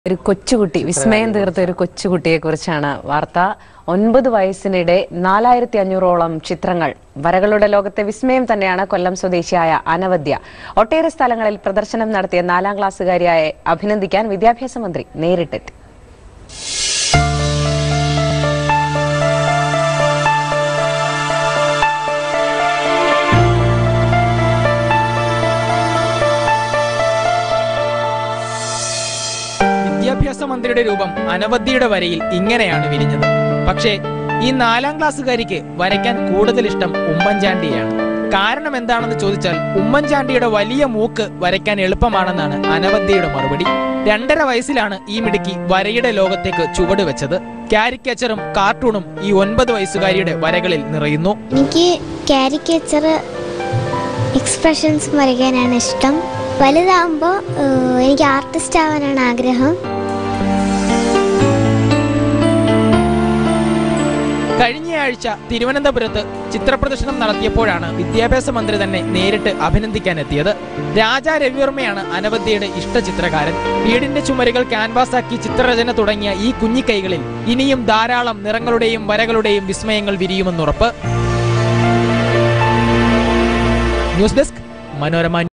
ഒരു കൊച്ചുകുട്ടി വിസ്മയം തീർത്ത ഒരു കൊച്ചുകുട്ടിയെ കുറിച്ചാണ് വാർത്ത ഒൻപത് വയസ്സിനിടെ നാലായിരത്തി അഞ്ഞൂറോളം ചിത്രങ്ങൾ വരകളുടെ ലോകത്തെ വിസ്മയം തന്നെയാണ് കൊല്ലം സ്വദേശിയായ അനവദ്യ ഒട്ടേറെ സ്ഥലങ്ങളിൽ പ്രദർശനം നടത്തിയ നാലാം ക്ലാസ്സുകാരിയായ അഭിനന്ദിക്കാൻ വിദ്യാഭ്യാസ മന്ത്രി നേരിട്ടെത്തി വിദ്യാഭ്യാസ മന്ത്രിയുടെ രൂപം അനവധിയുടെ വരയിൽ ഇങ്ങനെയാണ് വിരിഞ്ഞത് പക്ഷേ ഈ നാലാം ക്ലാസ്സുകാരിക്ക് വരയ്ക്കാൻ കൂടുതൽ ഇഷ്ടം ഉമ്മൻചാണ്ടിയാണ് കാരണം എന്താണെന്ന് ചോദിച്ചാൽ ഉമ്മൻചാണ്ടിയുടെ വലിയ മൂക്ക് വരയ്ക്കാൻ എളുപ്പമാണെന്നാണ് അനവധിയുടെ മറുപടി രണ്ടര വയസ്സിലാണ് ഈ മിടുക്കി വരയുടെ ലോകത്തേക്ക് ചുവട് വെച്ചത് കാരിക്കേച്ചറും കാർട്ടൂണും ഈ ഒൻപത് വയസ്സുകാരിയുടെ വരകളിൽ നിറയുന്നു എനിക്ക് കാരിക്കേച്ചർ എക്സ്പ്രഷൻസ് വരയ്ക്കാനാണ് ഇഷ്ടം വലുതാകുമ്പോൾ എനിക്ക് ആർട്ടിസ്റ്റ് ആവാനാണ് ആഗ്രഹം കഴിഞ്ഞയാഴ്ച തിരുവനന്തപുരത്ത് ചിത്രപ്രദർശനം നടത്തിയപ്പോഴാണ് വിദ്യാഭ്യാസ മന്ത്രി തന്നെ നേരിട്ട് അഭിനന്ദിക്കാൻ എത്തിയത് രാജാ രവിവർമ്മയാണ് അനവധ്യയുടെ ഇഷ്ട ചിത്രകാരൻ വീടിന്റെ ചുമരുകൾ ക്യാൻവാസാക്കി ചിത്രരചന തുടങ്ങിയ ഈ കുഞ്ഞിക്കൈകളിൽ ഇനിയും ധാരാളം നിറങ്ങളുടെയും വരകളുടെയും വിസ്മയങ്ങൾ വിരിയുമെന്നുറപ്പ് ന്യൂസ് ഡെസ്ക് മനോരമ